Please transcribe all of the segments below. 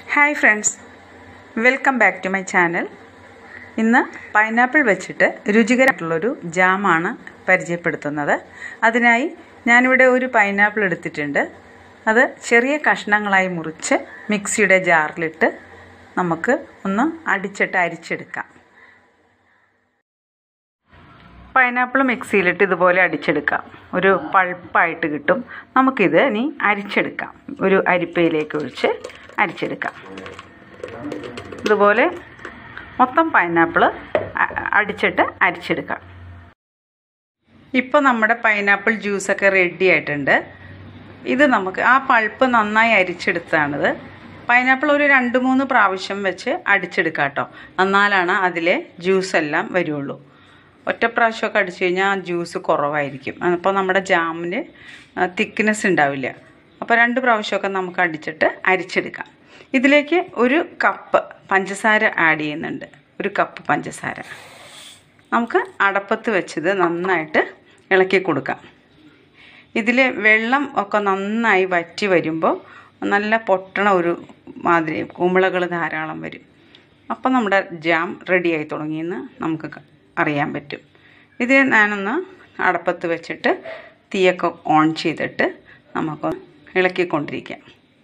hi friends welcome back to my channel ഇന്ന് pineapple വെച്ചിട്ട് രുചികരമായിട്ടുള്ളൊരു ജാമാണ് പരിചയപ്പെടുത്തുന്നത് അതിനായി ഞാനിവിടെ ഒരു പൈനാപ്പിൾ എടുത്തിട്ടുണ്ട് അത് ചെറിയ കഷ്ണങ്ങളായി മുറിച്ച് മിക്സിയുടെ ജാറിലിട്ട് നമുക്ക് ഒന്ന് അടിച്ചിട്ട് അരിച്ചെടുക്കാം പൈനാപ്പിൾ മിക്സിയിലിട്ട് ഇതുപോലെ അടിച്ചെടുക്കാം ഒരു പൾപ്പായിട്ട് കിട്ടും നമുക്കിത് ഇനി അരിച്ചെടുക്കാം ഒരു അരിപ്പയിലേക്ക് ഒഴിച്ച് അരിച്ചെടുക്കാം ഇതുപോലെ മൊത്തം പൈനാപ്പിൾ അടിച്ചിട്ട് അരിച്ചെടുക്കാം ഇപ്പോൾ നമ്മുടെ പൈനാപ്പിൾ ജ്യൂസൊക്കെ റെഡി ആയിട്ടുണ്ട് ഇത് നമുക്ക് ആ പൾപ്പ് നന്നായി അരിച്ചെടുത്താണിത് പൈനാപ്പിൾ ഒരു രണ്ട് മൂന്ന് പ്രാവശ്യം വെച്ച് അടിച്ചെടുക്കാം കേട്ടോ എന്നാലാണ് അതിലെ ജ്യൂസ് എല്ലാം വരുള്ളൂ ഒറ്റ പ്രാവശ്യമൊക്കെ അടിച്ചു കഴിഞ്ഞാൽ ജ്യൂസ് കുറവായിരിക്കും അപ്പോൾ നമ്മുടെ ജാമിന് തിക്നെസ് ഉണ്ടാവില്ല അപ്പോൾ രണ്ട് പ്രാവശ്യമൊക്കെ നമുക്ക് അടിച്ചിട്ട് അരിച്ചെടുക്കാം ഇതിലേക്ക് ഒരു കപ്പ് പഞ്ചസാര ആഡ് ചെയ്യുന്നുണ്ട് ഒരു കപ്പ് പഞ്ചസാര നമുക്ക് അടപ്പത്ത് വെച്ചത് നന്നായിട്ട് ഇളക്കി കൊടുക്കാം ഇതിൽ വെള്ളം ഒക്കെ നന്നായി വറ്റി വരുമ്പോൾ നല്ല പൊട്ടണ ഒരു മാതിരി കുമിളകൾ ധാരാളം വരും അപ്പോൾ നമ്മുടെ ജാം റെഡിയായി തുടങ്ങിയെന്ന് നമുക്ക് അറിയാൻ പറ്റും ഇത് ഞാനൊന്ന് അടപ്പത്ത് വെച്ചിട്ട് തീയൊക്കെ ഓൺ ചെയ്തിട്ട് നമുക്ക് ഇളക്കിക്കൊണ്ടിരിക്കാം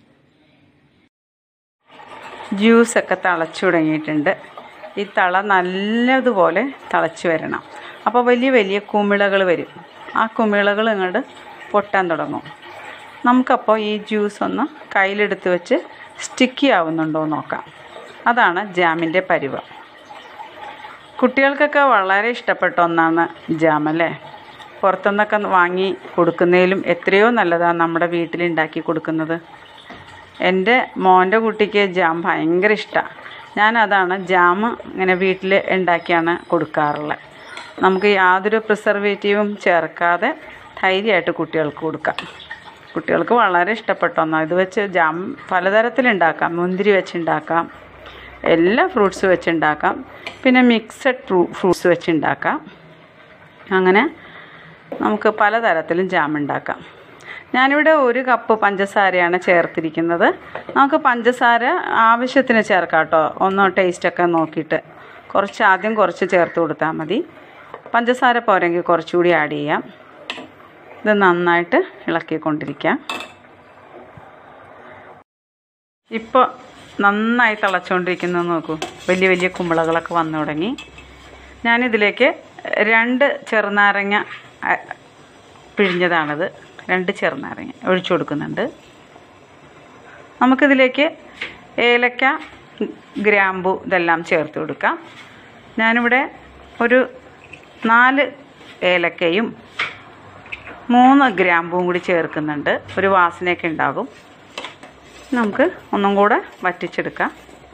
ജ്യൂസൊക്കെ തിളച്ചു തുടങ്ങിയിട്ടുണ്ട് ഈ തള നല്ലതുപോലെ തിളച്ച് വരണം അപ്പോൾ വലിയ വലിയ കുമിളകൾ വരും ആ കുമിളകൾ ഇങ്ങോട്ട് പൊട്ടാൻ തുടങ്ങും നമുക്കപ്പോൾ ഈ ജ്യൂസ് ഒന്ന് കയ്യിലെടുത്ത് വെച്ച് സ്റ്റിക്കി ആവുന്നുണ്ടോ എന്ന് നോക്കാം അതാണ് ജാമിൻ്റെ പരുവം കുട്ടികൾക്കൊക്കെ വളരെ ഇഷ്ടപ്പെട്ട ഒന്നാണ് ജാം അല്ലേ പുറത്തുനിന്നൊക്കെ വാങ്ങി കൊടുക്കുന്നതിലും എത്രയോ നല്ലതാണ് നമ്മുടെ വീട്ടിലുണ്ടാക്കി കൊടുക്കുന്നത് എൻ്റെ മോൻ്റെ കുട്ടിക്ക് ജാം ഭയങ്കര ഇഷ്ടമാണ് ഞാൻ അതാണ് ജാം ഇങ്ങനെ വീട്ടിൽ ഉണ്ടാക്കിയാണ് കൊടുക്കാറുള്ളത് നമുക്ക് യാതൊരു പ്രിസർവേറ്റീവും ചേർക്കാതെ ധൈര്യമായിട്ട് കുട്ടികൾക്ക് കൊടുക്കാം കുട്ടികൾക്ക് വളരെ ഇഷ്ടപ്പെട്ട ഒന്നാണ് ഇത് വെച്ച് ജാം പലതരത്തിലുണ്ടാക്കാം മുന്തിരി വെച്ചുണ്ടാക്കാം എല്ലാ ഫ്രൂട്ട്സ് വെച്ചുണ്ടാക്കാം പിന്നെ മിക്സഡ് ഫ്രൂ ഫ്രൂട്ട്സ് വെച്ചുണ്ടാക്കാം അങ്ങനെ നമുക്ക് പലതരത്തിലും ജാം ഉണ്ടാക്കാം ഞാനിവിടെ ഒരു കപ്പ് പഞ്ചസാരയാണ് ചേർത്തിരിക്കുന്നത് നമുക്ക് പഞ്ചസാര ആവശ്യത്തിന് ചേർക്കാം കേട്ടോ ഒന്ന് ടേസ്റ്റൊക്കെ നോക്കിയിട്ട് കുറച്ച് ആദ്യം കുറച്ച് ചേർത്ത് കൊടുത്താൽ മതി പഞ്ചസാര പോരെങ്കിൽ കുറച്ചുകൂടി ആഡ് ചെയ്യാം ഇത് നന്നായിട്ട് ഇളക്കിക്കൊണ്ടിരിക്കാം ഇപ്പോൾ നന്നായി തിളച്ചുകൊണ്ടിരിക്കുന്നത് നോക്കൂ വലിയ വലിയ കുമ്പളകളൊക്കെ വന്നു തുടങ്ങി ഞാനിതിലേക്ക് രണ്ട് ചെറുനാരങ്ങ പിഴിഞ്ഞതാണിത് രണ്ട് ചെറുനാരങ്ങ ഒഴിച്ചു കൊടുക്കുന്നുണ്ട് നമുക്കിതിലേക്ക് ഏലക്ക ഗ്രാമ്പു ഇതെല്ലാം ചേർത്ത് കൊടുക്കാം ഞാനിവിടെ ഒരു നാല് ഏലക്കയും മൂന്ന് ഗ്രാമ്പും കൂടി ചേർക്കുന്നുണ്ട് ഒരു വാസനയൊക്കെ ഉണ്ടാകും നമുക്ക് ഒന്നും കൂടെ വറ്റിച്ചെടുക്കാം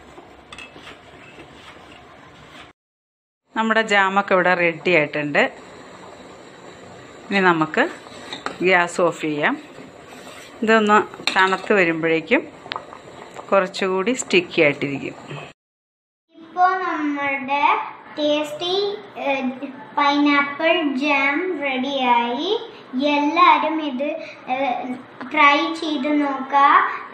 നമ്മുടെ ജാമൊക്കെ ഇവിടെ റെഡി ആയിട്ടുണ്ട് ഇനി നമുക്ക് ഗ്യാസ് ഓഫ് ചെയ്യാം ഇതൊന്ന് തണുത്ത് വരുമ്പോഴേക്കും കുറച്ചുകൂടി സ്റ്റിക്കി ആയിട്ടിരിക്കും ഇപ്പോൾ നമ്മുടെ ടേസ്റ്റി പൈനാപ്പിൾ ജാം റെഡിയായി എല്ലാവരും ഇത് ട്രൈ ചെയ്ത് നോക്കുക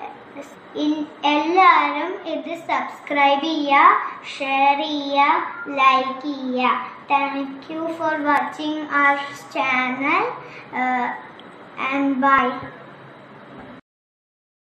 എല്ലാവരും ഇത് സബ്സ്ക്രൈബ് ചെയ്യുക ഷെയർ ചെയ്യുക ലൈക്ക് ചെയ്യുക thank you for watching our channel and by